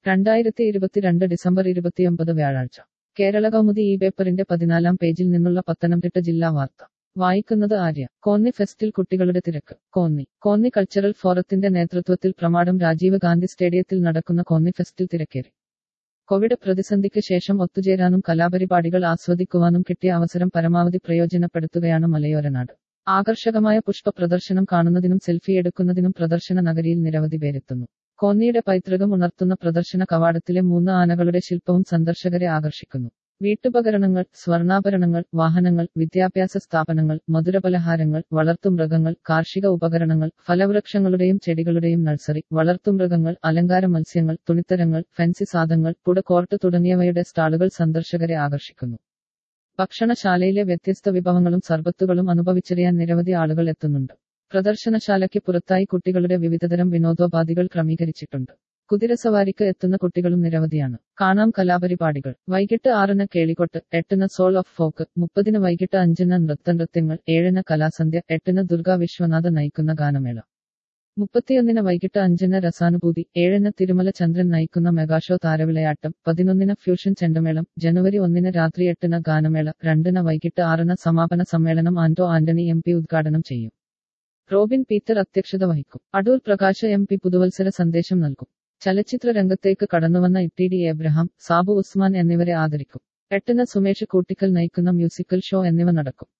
രണ്ടായിരത്തി ഇരുപത്തിരണ്ട് ഡിസംബർ ഇരുപത്തിയൊമ്പത് വ്യാഴാഴ്ച കേരള കൗമുദി ഈ പേപ്പറിന്റെ പതിനാലാം പേജിൽ നിന്നുള്ള പത്തനംതിട്ട ജില്ലാ വാർത്ത വായിക്കുന്നത് ആര്യ കോന്നി ഫെസ്റ്റിൽ കുട്ടികളുടെ തിരക്ക് കോന്നി കോന്നി കൾച്ചറൽ ഫോറത്തിന്റെ നേതൃത്വത്തിൽ പ്രമാടം രാജീവ് ഗാന്ധി സ്റ്റേഡിയത്തിൽ നടക്കുന്ന കോന്നി ഫെസ്റ്റിൽ തിരക്കേറി കോവിഡ് പ്രതിസന്ധിക്ക് ശേഷം ഒത്തുചേരാനും കലാപരിപാടികൾ ആസ്വദിക്കുവാനും കിട്ടിയ അവസരം പരമാവധി പ്രയോജനപ്പെടുത്തുകയാണ് മലയോരനാട് ആകർഷകമായ പുഷ്പ പ്രദർശനം കാണുന്നതിനും സെൽഫി എടുക്കുന്നതിനും പ്രദർശന നഗരിയിൽ നിരവധി പേരെത്തുന്നു കോന്നിയുടെ പൈതൃകം ഉണർത്തുന്ന പ്രദർശന കവാടത്തിലെ മൂന്ന് ആനകളുടെ ശില്പവും സന്ദർശകരെ ആകർഷിക്കുന്നു വീട്ടുപകരണങ്ങൾ സ്വർണ്ണാഭരണങ്ങൾ വാഹനങ്ങൾ വിദ്യാഭ്യാസ സ്ഥാപനങ്ങൾ മധുരപലഹാരങ്ങൾ വളർത്തുമൃഗങ്ങൾ കാർഷിക ഉപകരണങ്ങൾ ഫലവൃക്ഷങ്ങളുടെയും ചെടികളുടെയും നഴ്സറി വളർത്തുമൃഗങ്ങൾ അലങ്കാര മത്സ്യങ്ങൾ തുണിത്തരങ്ങൾ ഫെൻസി സാധനങ്ങൾ പുട കോർട്ട് തുടങ്ങിയവയുടെ സ്റ്റാളുകൾ സന്ദർശകരെ ആകർഷിക്കുന്നു ഭക്ഷണശാലയിലെ വ്യത്യസ്ത വിഭവങ്ങളും സർബത്തുകളും അനുഭവിച്ചറിയാൻ നിരവധി ആളുകൾ എത്തുന്നുണ്ട് പ്രദർശനശാലയ്ക്ക് പുറത്തായി കുട്ടികളുടെ വിവിധതരം വിനോദോപാധികൾ ക്രമീകരിച്ചിട്ടുണ്ട് കുതിരസവാരിക്ക് എത്തുന്ന കുട്ടികളും നിരവധിയാണ് കാണാം കലാപരിപാടികൾ വൈകിട്ട് ആറിന് കേളികൊട്ട് എട്ടിന് സോൾ ഓഫ് ഫോക്ക് മുപ്പതിന് വൈകിട്ട് അഞ്ചിന് നൃത്തനൃത്യങ്ങൾ ഏഴിന് കലാസന്ധ്യ എട്ടിന് ദുർഗാ വിശ്വനാഥ് നയിക്കുന്ന ഗാനമേള മുപ്പത്തിയൊന്നിന് വൈകിട്ട് അഞ്ചിന് രസാനുഭൂതി ഏഴിന് തിരുമല ചന്ദ്രൻ നയിക്കുന്ന മെഗാഷോ താരവിളയാട്ടം പതിനൊന്നിന് ഫ്യൂഷൻ ചെണ്ടമേളം ജനുവരി ഒന്നിന് രാത്രി എട്ടിന് ഗാനമേള രണ്ടിന് വൈകിട്ട് ആറിന് സമാപന സമ്മേളനം ആന്റോ ആന്റണി എം പി ഉദ്ഘാടനം ചെയ്യും റോബിൻ പീറ്റർ അധ്യക്ഷത വഹിക്കും അടൂർ പ്രകാശ് എം പി പുതുവത്സര സന്ദേശം നൽകും ചലച്ചിത്ര രംഗത്തേക്ക് കടന്നുവന്ന T D Abraham Sabu Usman എന്നിവരെ ആദരിക്കും എട്ടിന് സുമേഷ് കൂട്ടിക്കൽ നയിക്കുന്ന മ്യൂസിക്കൽ ഷോ എന്നിവ നടക്കും